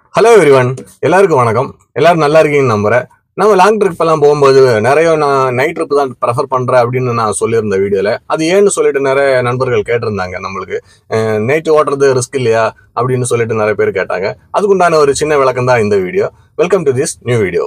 hello everyone எல்லாருக்கும் வணக்கம் எல்லாரும் நல்லா இருக்கீங்கன்னு நம்புறேன் நம்ம லாங் ட்ரிப் எல்லாம் போகும்போது நிறைய நான் நைட் ட்ரிப் தான் ப்ரெஃபர் பண்றேன் அப்படின்னு நான் சொல்லியிருந்தேன் வீடியோல அது ஏன்னு சொல்லிட்டு நிறைய நண்பர்கள் கேட்டிருந்தாங்க நம்மளுக்கு நைட் ஓட்டுறது ரிஸ்க் இல்லையா அப்படின்னு சொல்லிட்டு நிறைய பேர் கேட்டாங்க அதுக்குண்டான ஒரு சின்ன விளக்கம் தான் இந்த video welcome to this new video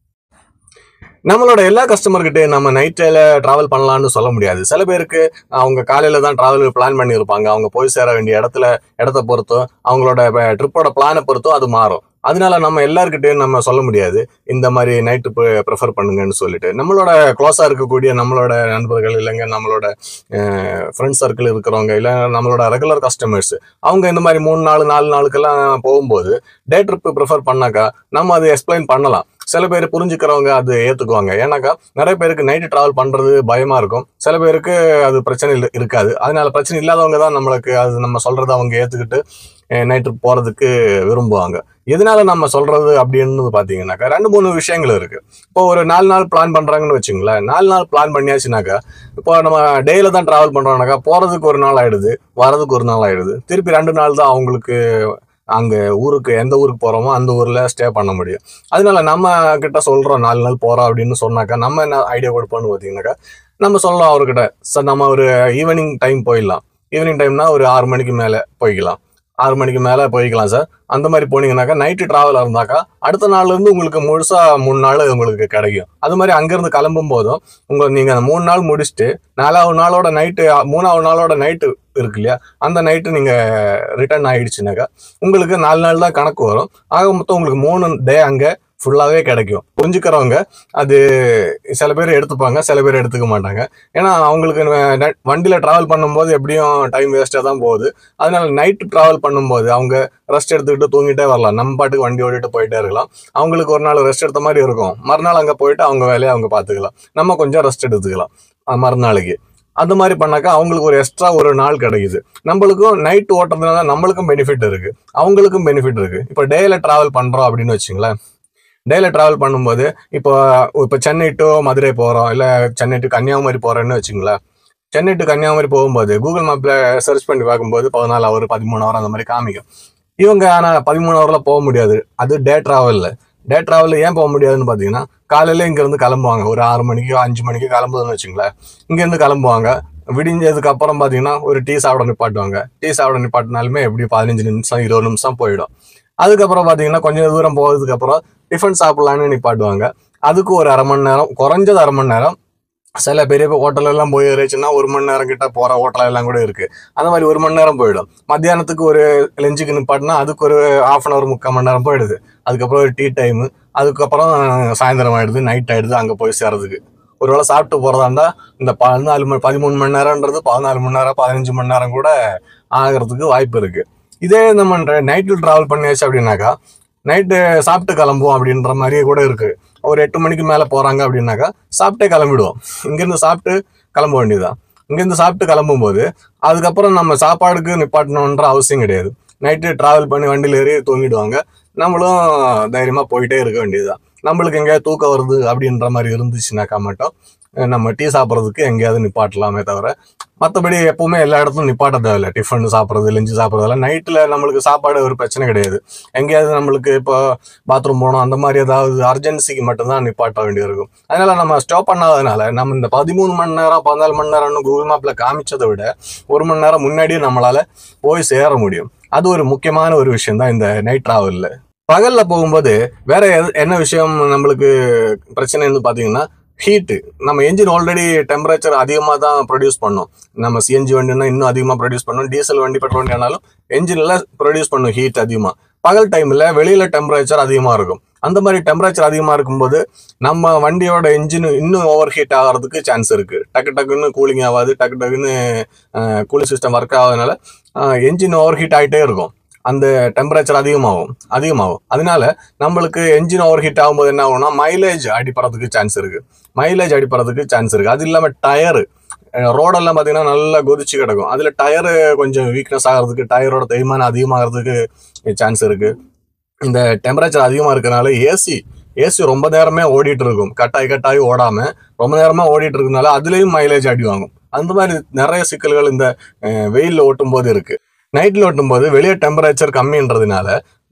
நம்மளோட எல்லா கஸ்டமர்கிட்ட நம்ம நைட்டில் ட்ராவல் பண்ணலாம்னு சொல்ல முடியாது சில பேருக்கு அவங்க காலையில தான் ட்ராவல் பிளான் பண்ணியிருப்பாங்க அவங்க போய் சேர வேண்டிய இடத்துல இடத்த பொறுத்தோ அவங்களோட ட்ரிப்போட பிளானை பொறுத்தோ அது மாறும் அதனால நம்ம எல்லாருக்கிட்டையும் நம்ம சொல்ல முடியாது இந்த மாதிரி நைட்டு ப்ரிஃபர் பண்ணுங்கன்னு சொல்லிட்டு நம்மளோட க்ளோஸாக இருக்கக்கூடிய நம்மளோட நண்பர்கள் இல்லைங்க நம்மளோட ஃப்ரெண்ட்ஸ் சர்க்கிள் இருக்கிறவங்க இல்லை நம்மளோட ரெகுலர் கஸ்டமர்ஸ் அவங்க இந்த மாதிரி மூணு நாலு நாலு நாளுக்கெல்லாம் போகும்போது டே ட்ரிப் ப்ரிஃபர் பண்ணாக்கா நம்ம அதை எக்ஸ்பிளைன் பண்ணலாம் சில பேர் புரிஞ்சுக்கிறவங்க அது ஏற்றுக்குவாங்க ஏன்னாக்கா நிறைய பேருக்கு நைட்டு ட்ராவல் பண்ணுறது பயமாக இருக்கும் சில பேருக்கு அது பிரச்சனை இல்லை இருக்காது அதனால பிரச்சனை இல்லாதவங்க தான் நம்மளுக்கு அது நம்ம சொல்கிறத அவங்க ஏற்றுக்கிட்டு நைட்டு போகிறதுக்கு விரும்புவாங்க எதனால நம்ம சொல்கிறது அப்படின்னு பார்த்தீங்கன்னாக்கா ரெண்டு மூணு விஷயங்கள் இருக்குது இப்போ ஒரு நாலு நாள் பிளான் பண்ணுறாங்கன்னு வச்சுங்களேன் நாலு நாள் பிளான் பண்ணியாச்சுனாக்கா இப்போ நம்ம டேயில் தான் ட்ராவல் பண்ணுறோம்னாக்கா போகிறதுக்கு ஒரு நாள் ஆகிடுது வரதுக்கு ஒரு நாள் ஆகிடுது திருப்பி ரெண்டு நாள் தான் அவங்களுக்கு அங்கே ஊருக்கு எந்த ஊருக்கு போகிறோமோ அந்த ஊரில் ஸ்டே பண்ண முடியும் அதனால நம்ம கிட்ட சொல்கிறோம் நாலு நாள் போகிறோம் அப்படின்னு சொன்னாக்கா நம்ம என்ன ஐடியா கொடுப்போம்னு பார்த்தீங்கன்னாக்கா நம்ம சொல்லலாம் அவர்கிட்ட சார் நம்ம ஒரு ஈவினிங் டைம் போயிடலாம் ஈவினிங் டைம்னா ஒரு ஆறு மணிக்கு மேலே போய்க்கலாம் ஆறு மணிக்கு மேலே போய்க்கலாம் சார் அந்த மாதிரி போனீங்கன்னாக்கா நைட்டு ட்ராவல் இருந்தாக்கா அடுத்த நாள்ல இருந்து உங்களுக்கு முழுசாக மூணு நாள் உங்களுக்கு கிடைக்கும் அது மாதிரி அங்கேருந்து கிளம்பும் போதும் உங்க நீங்கள் அந்த மூணு நாள் முடிச்சுட்டு நாலாவது நாளோட நைட்டு மூணாவது நாளோட நைட்டு இருக்கு இல்லையா அந்த நைட்டு நீங்கள் ரிட்டர்ன் ஆயிடுச்சுனாக்கா உங்களுக்கு நாலு நாள் தான் கணக்கு வரும் ஆக மொத்தம் உங்களுக்கு மூணு டே அங்கே ஃபுல்லாகவே கிடைக்கும் புரிஞ்சுக்கிறவங்க அது சில பேர் எடுத்துப்பாங்க சில பேர் எடுத்துக்க மாட்டாங்க ஏன்னா அவங்களுக்கு ந- வண்டியில டிராவல் பண்ணும்போது எப்படியும் டைம் வேஸ்ட்டாக தான் போகுது அதனால நைட்டு டிராவல் பண்ணும்போது அவங்க ரெஸ்ட் எடுத்துக்கிட்டு தூங்கிட்டே வரலாம் நம்ம பாட்டுக்கு வண்டி ஓட்டிட்டு போயிட்டே இருக்கலாம் அவங்களுக்கு ஒரு நாள் ரெஸ்ட் எடுத்த மாதிரி இருக்கும் மறுநாள் அங்கே போயிட்டு அவங்க வேலையை அவங்க பார்த்துக்கலாம் நம்ம கொஞ்சம் ரெஸ்ட் எடுத்துக்கலாம் அஹ் மறுநாளைக்கு அந்த மாதிரி பண்ணாக்கா அவங்களுக்கு ஒரு எக்ஸ்ட்ரா ஒரு நாள் கிடைக்குது நம்மளுக்கும் நைட் ஓட்டுறதுனால நம்மளுக்கும் பெனிஃபிட் இருக்கு அவங்களுக்கும் பெனிஃபிட் இருக்கு இப்போ டேல டிராவல் பண்றோம் அப்படின்னு வச்சுங்களேன் டேல டிராவல் பண்ணும்போது இப்போ இப்போ சென்னை டு மதுரை போகிறோம் இல்லை சென்னை டு கன்னியாகுமரி போகிறோன்னு வச்சுங்களேன் சென்னை டு கன்னியாகுமரி போகும்போது கூகுள் மேப்பில் சர்ச் பண்ணி பார்க்கும்போது பதினாலு ஹவர் பதிமூணு ஹவர் அந்த மாதிரி காமிக்கும் இவங்க ஆனால் பதிமூணு ஹவரில் போக முடியாது அது டே ட்ராவலில் டே ட்ராவலில் ஏன் போக முடியாதுன்னு பார்த்தீங்கன்னா காலையில் இங்கேருந்து கிளம்புவாங்க ஒரு ஆறு மணிக்கு அஞ்சு மணிக்கு கிளம்புதுன்னு வச்சுங்களேன் இங்கேருந்து கிளம்புவாங்க விடிஞ்சதுக்கு அப்புறம் பார்த்தீங்கன்னா ஒரு டீ சாப்பிட நிப்பாட்டுவாங்க டீ சாப்பிட நிப்பாட்டினாலுமே எப்படி பதினஞ்சு நிமிஷம் இருபது நிமிஷம் போயிடும் அதுக்கப்புறம் பார்த்தீங்கன்னா கொஞ்சம் தூரம் போகிறதுக்கு அப்புறம் டிஃபன் சாப்பிடலான்னு நிப்பாட்டுவாங்க அதுக்கு ஒரு அரை மணி நேரம் குறைஞ்சது அரை மணி நேரம் சில பெரிய ஹோட்டல் எல்லாம் போய் இருந்துச்சுன்னா ஒரு மணி நேரம் கிட்ட போற ஹோட்டல் எல்லாம் கூட இருக்கு அந்த மாதிரி ஒரு மணி நேரம் போயிடும் மத்தியானத்துக்கு ஒரு லஞ்சுக்கு நிப்பாட்டினா அதுக்கு ஒரு ஹாஃப் அன் ஹவர் முக்கால் மணி நேரம் போயிடுது அதுக்கப்புறம் ஒரு டீ டைம் அதுக்கப்புறம் சாயந்தரம் ஆயிடுது நைட் ஆயிடுது அங்கே போய் சேர்றதுக்கு ஒருவேளை சாப்பிட்டு போறதா இருந்தா இந்த பதினாலு மணி பதிமூணு மணி நேரம்ன்றது பதினாலு மணி நேரம் பதினஞ்சு மணி நேரம் கூட ஆகிறதுக்கு வாய்ப்பு இருக்கு இதே நம்ம நைட்டில் டிராவல் பண்ணியாச்சு அப்படின்னாக்கா நைட்டு சாப்பிட்டு கிளம்புவோம் அப்படின்ற மாதிரியே கூட இருக்கு ஒரு எட்டு மணிக்கு மேலே போறாங்க அப்படின்னாக்கா சாப்பிட்டே கிளம்பிடுவோம் இங்கேருந்து சாப்பிட்டு கிளம்ப வேண்டியதுதான் இங்கேருந்து சாப்பிட்டு கிளம்பும்போது அதுக்கப்புறம் நம்ம சாப்பாடுக்கு நிப்பாட்டணுன்ற அவசியம் கிடையாது நைட்டு டிராவல் பண்ணி வண்டியில் ஏறி தூங்கிடுவாங்க நம்மளும் தைரியமாக போயிட்டே இருக்க வேண்டியதுதான் நம்மளுக்கு எங்கேயாவது தூக்கம் வருது அப்படின்ற மாதிரி இருந்துச்சுனாக்கா மட்டும் அஹ் நம்ம டீ சாப்பிட்றதுக்கு எங்கேயாவது நிப்பாட்டலாமே தவிர மற்றபடி எப்பவுமே எல்லா இடத்துலையும் நிப்பாட்ட தேவையில்ல டிஃபன் சாப்பிட்றது லஞ்சு சாப்பிட்றதெல்லாம் நைட்டில் நம்மளுக்கு சாப்பாடு ஒரு பிரச்சனை கிடையாது எங்கேயாவது நம்மளுக்கு இப்போ பாத்ரூம் போகணும் அந்த மாதிரி ஏதாவது அர்ஜென்சிக்கு மட்டும்தான் நிப்பாட்ட வேண்டியிருக்கும் அதனால நம்ம ஸ்டாப் பண்ணாதனால நம்ம இந்த பதிமூணு மணி நேரம் பதினாலு மணி நேரம்னு கூகுள் மேப்பில் காமிச்சதை விட ஒரு மணி நேரம் முன்னாடியே நம்மளால போய் சேர முடியும் அது ஒரு முக்கியமான ஒரு விஷயம் தான் இந்த நைட் டிராவலில் பகல்ல போகும்போது வேற எது- என்ன விஷயம் நம்மளுக்கு பிரச்சனைன்னு பார்த்தீங்கன்னா ஹீட்டு நம்ம என்ஜின் ஆல்ரெடி டெம்பரேச்சர் அதிகமாக தான் ப்ரொடியூஸ் பண்ணும் நம்ம சிஎன்ஜி வண்டினா இன்னும் அதிகமாக ப்ரொடியூஸ் பண்ணும் டீசல் வண்டி பெட்ரோல் வண்டி ஆனாலும் என்ஜினில் ப்ரொடியூஸ் பண்ணும் ஹீட் அதிகமாக பகல் டைமில் வெளியில் டெம்பரேச்சர் அதிகமாக இருக்கும் அந்த மாதிரி டெம்பரேச்சர் அதிகமாக இருக்கும்போது நம்ம வண்டியோட என்ஜின் இன்னும் ஓவர் ஹீட் ஆகிறதுக்கு சான்ஸ் இருக்கு டக்கு டக்குன்னு கூலிங் ஆகாது டக்கு டக்குன்னு கூலிங் சிஸ்டம் ஒர்க் ஆகாதனால என்ஜின் ஓவர் ஹீட் ஆகிட்டே இருக்கும் அந்த டெம்பரேச்சர் அதிகமாகும் அதிகமாகும் அதனால நம்மளுக்கு என்ஜின் ஓவர் ஹீட் ஆகும்போது என்ன ஆகும்னா மைலேஜ் அடிப்பறதுக்கு சான்ஸ் இருக்கு மைலேஜ் அடிப்பறதுக்கு சான்ஸ் இருக்கு அது இல்லாமல் டயரு ரோடெல்லாம் பார்த்தீங்கன்னா நல்லா கொதிச்சு கிடக்கும் அதில் டயரு கொஞ்சம் வீக்னஸ் ஆகிறதுக்கு டயரோட தேய்மானம் அதிகமாகிறதுக்கு சான்ஸ் இருக்கு இந்த டெம்பரேச்சர் அதிகமாக இருக்கறனால ஏசி ஏசி ரொம்ப நேரமே ஓடிட்டு இருக்கும் கட்டாய் கட்டாயி ஓடாம ரொம்ப நேரமா ஓடிட்டு இருக்கனால அதுலயும் மைலேஜ் அடி வாங்கும் அந்த மாதிரி நிறைய சிக்கல்கள் இந்த அஹ், வெயில்ல ஓட்டும் போது இருக்கு நைட்ல ஓட்டும் போது வெளியே டெம்பரேச்சர் கம்மின்றதுனால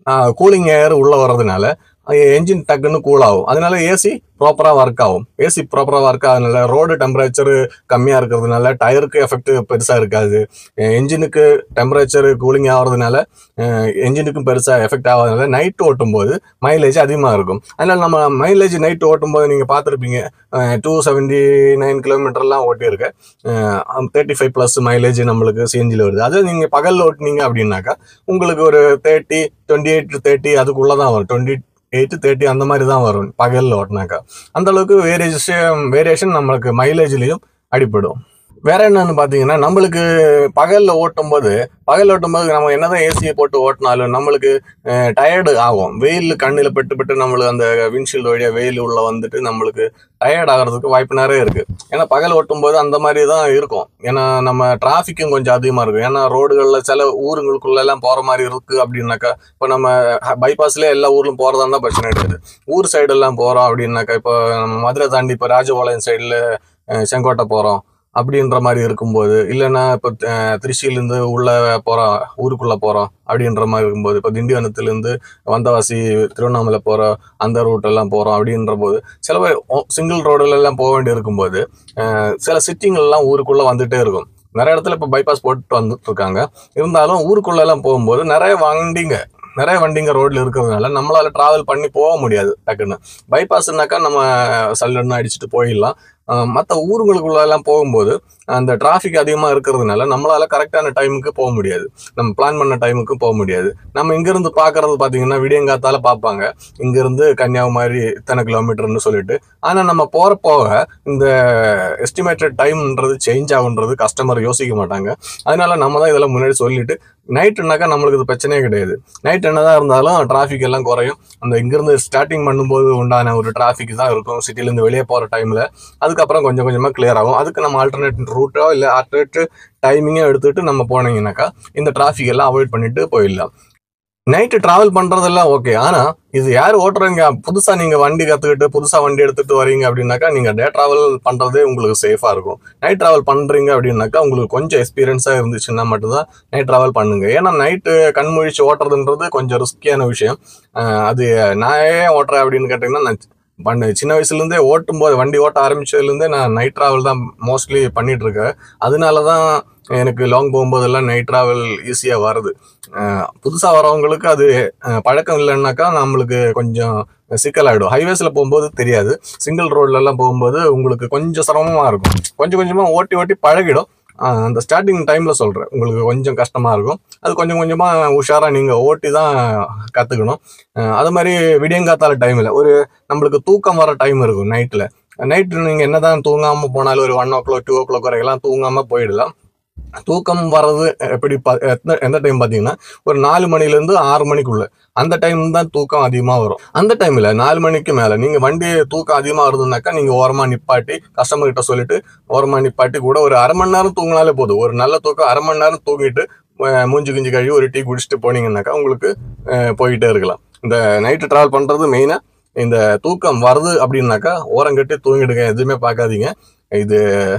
கூலிங் ஏர் உள்ள வர்றதுனால என்ஜின் டக்குன்னு கூல் ஆகும் அதனால ஏசி ப்ராப்பராக ஒர்க் ஆகும் ஏசி ப்ராப்பராக ஒர்க் ஆகுதுனால ரோடு டெம்பரேச்சர் கம்மியாக இருக்கிறதுனால டயருக்கு எஃபெக்ட் பெருசாக இருக்காது என்ஜினுக்கு டெம்பரேச்சர் கூலிங் ஆகிறதுனால என்ஜினுக்கும் பெருசாக எஃபெக்ட் ஆகாதனால நைட் ஓட்டும் போது மைலேஜ் அதிகமாக இருக்கும் அதனால நம்ம மைலேஜ் நைட் ஓட்டும் போது நீங்கள் பார்த்துருப்பீங்க டூ செவன்டி நைன் கிலோமீட்டர்லாம் ஓட்டியிருக்கேன் தேர்ட்டி ஃபைவ் ப்ளஸ் மைலேஜ் நம்மளுக்கு சிஎன்ஜியில் வருது அது நீங்கள் பகலில் ஓட்டினீங்க அப்படின்னாக்கா உங்களுக்கு ஒரு தேர்ட்டி டுவெண்ட்டி எயிட் தேர்ட்டி அதுக்குள்ளே தான் வரும் டுவெண்ட்டி எயிட் தேர்ட்டி அந்த மாதிரி தான் வரும் பகலில் ஓட்டினாக்கா அந்த அளவுக்கு வேரியேஷன் வேரியேஷன் நம்மளுக்கு மைலேஜ்லேயும் அடிப்படும் வேற என்னன்னு பார்த்தீங்கன்னா நம்மளுக்கு பகலில் ஓட்டும் போது பகல் ஓட்டும் போது நம்ம என்னதான் ஏசியை போட்டு ஓட்டினாலும் நம்மளுக்கு டயர்டு ஆகும் வெயில் கண்ணில் பட்டு பட்டு நம்மளுக்கு அந்த விண்ட்ஷீல்டு வழியாக வெயில் உள்ள வந்துட்டு நம்மளுக்கு டயர்ட் ஆகிறதுக்கு வாய்ப்பு நிறைய இருக்கு ஏன்னா பகல் ஓட்டும் போது அந்த மாதிரி தான் இருக்கும் ஏன்னா நம்ம டிராஃபிக்கும் கொஞ்சம் அதிகமாக இருக்கும் ஏன்னா ரோடுகளில் சில ஊருங்களுக்குள்ள எல்லாம் போகிற மாதிரி இருக்கு அப்படின்னாக்கா இப்போ நம்ம பைபாஸ்லேயே எல்லா ஊர்லும் போகிறதா இருந்தால் பிரச்சனை கிடையாது ஊர் சைடெல்லாம் போகிறோம் அப்படின்னாக்கா இப்போ நம்ம மதுரை தாண்டி இப்போ ராஜபாளையம் சைடில் செங்கோட்டை போகிறோம் அப்படின்ற மாதிரி இருக்கும்போது இல்லைன்னா இப்போ திருச்சியிலேருந்து உள்ள போகிறோம் ஊருக்குள்ளே போகிறோம் அப்படின்ற மாதிரி இருக்கும்போது இப்போ திண்டிவனத்துலேருந்து வந்தவாசி திருவண்ணாமலை போகிற அந்த ரூட் எல்லாம் போகிறோம் அப்படின்ற போது சில பேர் சிங்கிள் ரோடுல எல்லாம் போக வேண்டி இருக்கும்போது அஹ், சில சிட்டிங்கள்லாம் ஊருக்குள்ளே வந்துட்டே இருக்கும் நிறைய இடத்துல இப்போ பைபாஸ் போட்டு வந்துட்டு இருக்காங்க இருந்தாலும் ஊருக்குள்ள எல்லாம் போகும்போது நிறைய வண்டிங்க நிறைய வண்டிங்க ரோட்ல இருக்கிறதுனால நம்மளால டிராவல் பண்ணி போக முடியாது டக்குன்னு பைபாஸ்னாக்கா நம்ம சல்லுன்னு அடிச்சுட்டு போயிடலாம் மற்ற ஊருங்களுக்குள்ள எல்லாம் போகும்போது அந்த டிராஃபிக் அதிகமாக இருக்கிறதுனால நம்மளால கரெக்டான டைமுக்கு போக முடியாது நம்ம பிளான் பண்ண டைமுக்கு போக முடியாது நம்ம இங்கிருந்து பார்க்கறது பார்த்தீங்கன்னா விடியங்காத்தால பார்ப்பாங்க இங்கிருந்து கன்னியாகுமரி இத்தனை கிலோமீட்டர்னு சொல்லிட்டு ஆனால் நம்ம போகிற போக இந்த எஸ்டிமேட்டட் டைம்ன்றது சேஞ்ச் ஆகுன்றது கஸ்டமர் யோசிக்க மாட்டாங்க அதனால நம்ம தான் இதெல்லாம் முன்னாடி சொல்லிட்டு நைட்டுனாக்கா நம்மளுக்கு இது பிரச்சனையே கிடையாது நைட் என்னதான் இருந்தாலும் டிராஃபிக் எல்லாம் குறையும் அந்த இங்கிருந்து ஸ்டார்டிங் பண்ணும்போது உண்டான ஒரு டிராஃபிக் தான் இருக்கும் சிட்டிலேருந்து வெளியே போகிற டைமில் அதுக்கப்புறம் கொஞ்சம் கொஞ்சமாக clear ஆகும் அதுக்கு நம்ம ஆல்டர்னேட் ரூட்டோ இல்லை ஆல்டர்னேட் டைமிங்கோ எடுத்துட்டு நம்ம போனீங்கன்னாக்கா இந்த டிராஃபிக் எல்லாம் அவாய்ட் பண்ணிட்டு போயிடலாம் நைட்டு டிராவல் பண்றதெல்லாம் ஓகே ஆனா இது யார் ஓட்டுறீங்க புதுசா நீங்க வண்டி கத்துக்கிட்டு புதுசா வண்டி எடுத்துட்டு வரீங்க அப்படின்னாக்கா நீங்க டே டிராவல் பண்றதே உங்களுக்கு சேஃபா இருக்கும் நைட் டிராவல் பண்றீங்க அப்படின்னாக்கா உங்களுக்கு கொஞ்சம் எக்ஸ்பீரியன்ஸா இருந்துச்சுன்னா மட்டும்தான் நைட் டிராவல் பண்ணுங்க ஏன்னா நைட்டு கண்முழிச்சு ஓட்டுறதுன்றது கொஞ்சம் ரிஸ்கியான விஷயம் அஹ் அது நான் ஏன் ஓட்டுறேன் அப்படின்னு கேட்டீங்கன்னா நான் பண்ண சின்ன வயசுலேருந்தே ஓட்டும் போது வண்டி ஓட்ட ஆரம்பிச்சதுலேருந்தே நான் நைட் டிராவல் தான் மோஸ்ட்லி பண்ணிட்டு இருக்கேன் அதனால தான் எனக்கு லாங் போகும்போதெல்லாம் நைட் டிராவல் ஈஸியாக வருது புதுசாக வரவங்களுக்கு அது அஹ், பழக்கம் இல்லைன்னாக்கா நம்மளுக்கு கொஞ்சம் சிக்கலாயிடும் ஹைவேஸில் போகும்போது தெரியாது சிங்கிள் ரோட்லலாம் போகும்போது உங்களுக்கு கொஞ்சம் சிரமமாக இருக்கும் கொஞ்சம் கொஞ்சமாக ஓட்டி ஓட்டி பழகிடும் அஹ், அந்த ஸ்டார்டிங் டைமில் சொல்கிறேன் உங்களுக்கு கொஞ்சம் கஷ்டமாக இருக்கும் அது கொஞ்சம் கொஞ்சமாக உஷாராக நீங்கள் ஓட்டி தான் கற்றுக்கணும் அது மாதிரி விடியங்காத்தால டைமில் ஒரு நம்மளுக்கு தூக்கம் வர டைம் இருக்கும் நைட்டில் நைட்டு நீங்கள் என்னதான் தூங்காமல் போனாலும் ஒரு one o'clock two o'clock வரைக்கெல்லாம் தூங்காமல் போயிடலாம் தூக்கம் வர்றது எப்படி பா- எத்த- எந்த டைம் பார்த்தீங்கன்னா ஒரு நாலு மணிலேருந்து ஆறு மணிக்குள்ள அந்த டைம் தான் தூக்கம் அதிகமாக வரும் அந்த டைமில் நாலு மணிக்கு மேலே நீங்கள் வண்டி தூக்கம் அதிகமாக வருதுனாக்கா நீங்கள் ஓரமாக நிப்பாட்டி கஸ்டமர் கிட்ட சொல்லிட்டு ஓரமாக நிப்பாட்டி கூட ஒரு அரை மணி நேரம் தூங்கினாலே போதும் ஒரு நல்ல தூக்கம் அரை மணி நேரம் தூங்கிட்டு அஹ், மூஞ்சி கிஞ்சி கழுவி ஒரு டீ குடிச்சிட்டு போனீங்கன்னாக்கா உங்களுக்கு அஹ், போயிட்டே இருக்கலாம் இந்த நைட்டு ட்ராவல் பண்ணுறது மெயினாக இந்த தூக்கம் வருது அப்படின்னாக்கா ஓரம் கட்டி தூங்கிடுங்க எதுவுமே பார்க்காதீங்க இது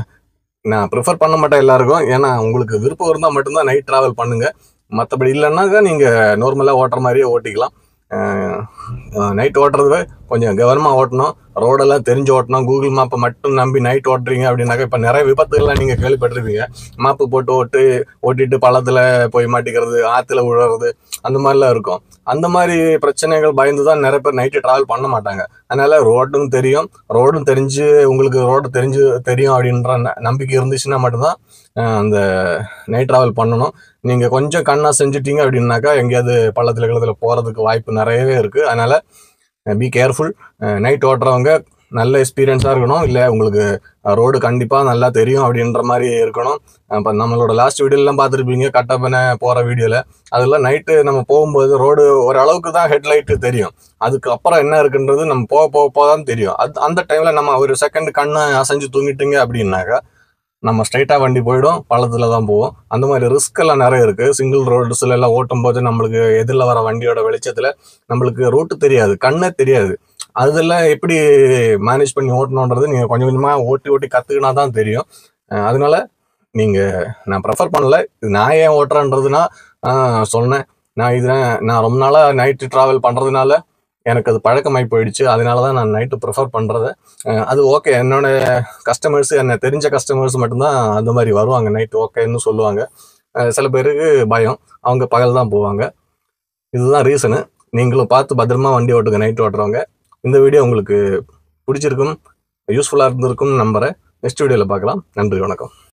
நான் ப்ரிஃபர் பண்ண மாட்டேன் எல்லாருக்கும் ஏன்னா உங்களுக்கு விருப்பம் இருந்தால் மட்டும்தான் நைட் ட்ராவல் பண்ணுங்க மற்றபடி இல்லைன்னாக்கா நீங்கள் நார்மலாக ஓட்டுற மாதிரியே ஓட்டிக்கலாம் நைட் ஓட்டுறது கொஞ்சம் கவனமாக ஓட்டணும் ரோடெல்லாம் தெரிஞ்சு ஓட்டணும் கூகுள் மேப்பை மட்டும் நம்பி நைட் ஓட்டுறீங்க அப்படின்னாக்கா இப்போ நிறைய விபத்துகள்லாம் நீங்கள் கேள்விப்பட்டிருப்பீங்க மேப்பு போட்டு ஓட்டு ஓட்டிட்டு பள்ளத்தில் போய் மாட்டிக்கிறது ஆற்றுல விழுறது அந்த மாதிரிலாம் இருக்கும் அந்த மாதிரி பிரச்சனைகள் பயந்து தான் நிறைய பேர் நைட்டு ட்ராவல் பண்ண மாட்டாங்க அதனால ரோடும் தெரியும் ரோடும் தெரிஞ்சு உங்களுக்கு ரோடு தெரிஞ்சு தெரியும் அப்படின்ற ந- நம்பிக்கை இருந்துச்சுன்னா மட்டும்தான் அஹ், அந்த நைட் ட்ராவல் பண்ணணும் நீங்கள் கொஞ்சம் கண்ணா செஞ்சுட்டீங்க அப்படின்னாக்கா எங்கேயாவது பள்ளத்தில் கிளத்துல போகிறதுக்கு வாய்ப்பு நிறையவே இருக்குது அதனால பி கேர்ஃபுல் நைட் ஓட்டுறவங்க நல்ல எக்ஸ்பீரியன்ஸாக இருக்கணும் இல்லை உங்களுக்கு ரோடு கண்டிப்பாக நல்லா தெரியும் அப்படின்ற மாதிரி இருக்கணும் இப்போ நம்மளோட லாஸ்ட் வீடியோலாம் பார்த்துருப்பீங்க கட்டப்பன போகிற வீடியோவில் அதெல்லாம் நைட்டு நம்ம போகும்போது ரோடு ஓரளவுக்கு தான் ஹெட்லைட்டு தெரியும் அதுக்கப்புறம் என்ன இருக்குன்றது நம்ம போக போக போக தான் தெரியும் அது அந்த டைமில் நம்ம ஒரு செகண்ட் கண்ணை அசைஞ்சு தூங்கிட்டீங்க அப்படின்னாக்கா நம்ம ஸ்ட்ரைட்டாக வண்டி போயிடும் பள்ளத்தில் தான் போவோம் அந்த மாதிரி ரிஸ்க் எல்லாம் நிறைய இருக்குது சிங்கிள் ரோட்ஸ்ல எல்லாம் ஓட்டும் போது நம்மளுக்கு எதிரில் வர வண்டியோட வெளிச்சத்தில் நம்மளுக்கு ரூட்டு தெரியாது கண்ணே தெரியாது அதெல்லாம் எப்படி மேனேஜ் பண்ணி ஓட்டணுன்றது நீங்கள் கொஞ்சம் கொஞ்சமாக ஓட்டி ஓட்டி கற்றுக்கினா தான் தெரியும் அஹ் அதனால நீங்கள் நான் ப்ரெஃபர் பண்ணல இது நான் ஏன் ஓட்டுறேன்றதுனா ஆஹ் சொன்னேன் நான் இதை நான் ரொம்ப நாளாக நைட்டு ட்ராவல் பண்ணுறதுனால எனக்கு அது பழக்கமாகி போயிடுச்சு அதனால தான் நான் நைட்டு ப்ரிஃபர் பண்ணுறது அது ஓகே என்னோட கஸ்டமர்ஸ் என்னை தெரிஞ்ச கஸ்டமர்ஸ் மட்டும்தான் அந்த மாதிரி வருவாங்க நைட்டு ஓகேன்னு சொல்லுவாங்க அஹ் சில பேருக்கு பயம் அவங்க பகல் தான் போவாங்க இதுதான் ரீசனு நீங்களும் பார்த்து பத்திரமா வண்டி ஓட்டுங்க நைட் ஓட்டுறவங்க இந்த வீடியோ உங்களுக்கு பிடிச்சிருக்கும் யூஸ்ஃபுல்லாக இருந்திருக்கும் நம்புறேன் நெக்ஸ்ட் வீடியோவில் பார்க்கலாம் நன்றி வணக்கம்